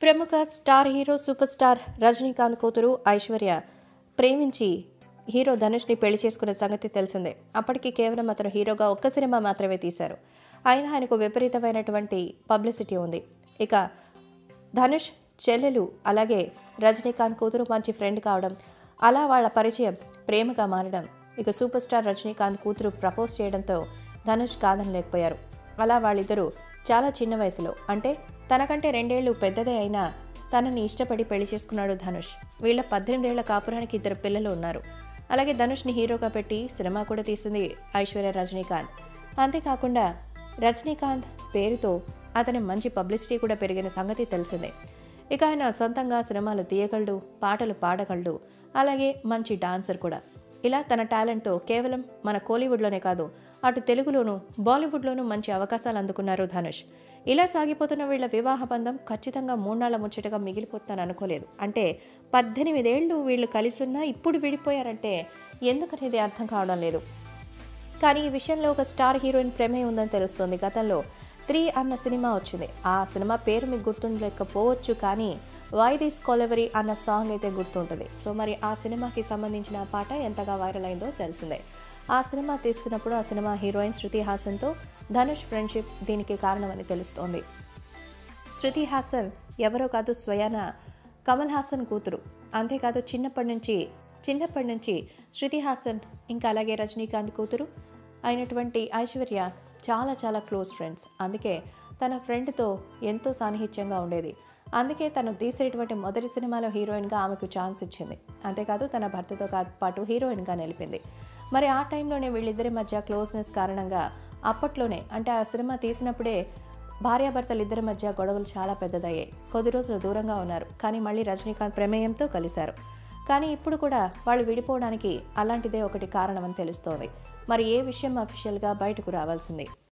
ప్రముఖ star hero super star Rajinikanth కూతురు ఐశ్వర్య ప్రేమించి హీరో ధనుష్ని పెళ్లి చేసుకున్న సంగతి తెలిసిందే అప్పటికి కేవలం అతను హీరోగా ఒక్క సినిమా మాత్రమే తీశారు అయినా ఆయనకు విపరీతమైనటువంటి పబ్లిసిటీ ఉంది ఇక ధనుష్ చెల్లెలు అలాగే రజనీకాంత్ కూతురు మంచి ఫ్రెండ్ కావడం అలా వాళ్ళ పరిచయం ప్రేమగా మారడం ఇక సూపర్ స్టార్ రజనీకాంత్ కూతురు ప్రపోజ్ చేయడంతో ధనుష్ కాదనలేకపోయారు అలా వాళ్ళిద్దరూ చాలా చిన్న వయసులో అంటే తనకంటే రెండేళ్లు పెద్దదే అయినా తనని ఇష్టపడి పెళ్లి చేసుకున్నాడు ధనుష్ వీళ్ళ పద్దెనిమిదేళ్ల కాపురానికి ఇద్దరు పిల్లలు ఉన్నారు అలాగే ధనుష్ని హీరోగా పెట్టి సినిమా కూడా తీసింది ఐశ్వర్య రజనీకాంత్ అంతేకాకుండా రజనీకాంత్ పేరుతో అతని మంచి పబ్లిసిటీ కూడా పెరిగిన సంగతి తెలిసిందే ఇక ఆయన సొంతంగా సినిమాలు తీయగలడు పాటలు పాడగలడు అలాగే మంచి డాన్సర్ కూడా ఇలా తన టాలెంట్తో కేవలం మన కోలీవుడ్లోనే కాదు అటు తెలుగులోనూ బాలీవుడ్లోనూ మంచి అవకాశాలు అందుకున్నారు ధనుష్ ఇలా సాగిపోతున్న వీళ్ళ వివాహ బంధం ఖచ్చితంగా మూన్నాళ్ల ముచ్చటగా మిగిలిపోతుందని అనుకోలేదు అంటే పద్దెనిమిదేళ్లు వీళ్ళు కలిసి ఉన్నా ఇప్పుడు విడిపోయారంటే ఎందుకనేది అర్థం కావడం లేదు కానీ ఈ విషయంలో ఒక స్టార్ హీరోయిన్ ప్రమేయం ఉందని తెలుస్తోంది గతంలో త్రీ అన్న సినిమా వచ్చింది ఆ సినిమా పేరు మీకు గుర్తుండలేకపోవచ్చు కానీ వై దిస్ కొలెవరీ అన్న సాంగ్ అయితే గుర్తుంటుంది సో మరి ఆ సినిమాకి సంబంధించిన ఆ పాట ఎంతగా వైరల్ అయిందో తెలిసిందే ఆ సినిమా తీస్తున్నప్పుడు ఆ సినిమా హీరోయిన్ శృతి హాసన్తో ధనుష్ ఫ్రెండ్షిప్ దీనికి కారణమని తెలుస్తోంది శృతి హాసన్ ఎవరో కాదు స్వయాన కమల్ హాసన్ కూతురు అంతేకాదు చిన్నప్పటి నుంచి చిన్నప్పటి నుంచి శృతి హాసన్ ఇంకా అలాగే రజనీకాంత్ కూతురు అయినటువంటి ఐశ్వర్య చాలా చాలా క్లోజ్ ఫ్రెండ్స్ అందుకే తన ఫ్రెండ్తో ఎంతో సాన్నిహిత్యంగా ఉండేది అందుకే తను తీసేటువంటి మొదటి సినిమాలో హీరోయిన్గా ఆమెకు ఛాన్స్ ఇచ్చింది అంతేకాదు తన భర్తతో కా- పాటు హీరోయిన్గా నిలిపింది మరి ఆ టైంలోనే వీళ్ళిద్దరి మధ్య క్లోజ్నెస్ కారణంగా అప్పట్లోనే అంటే ఆ సినిమా తీసినప్పుడే భార్యాభర్తలు ఇద్దరి మధ్య గొడవలు చాలా పెద్దదయ్యాయి కొద్ది రోజులు దూరంగా ఉన్నారు కానీ మళ్ళీ రజనీకాంత్ ప్రమేయంతో కలిశారు కానీ ఇప్పుడు కూడా వాళ్ళు విడిపోవడానికి అలాంటిదే ఒకటి కారణమని తెలుస్తోంది మరి ఏ విషయం అఫీషియల్గా బయటకు రావాల్సింది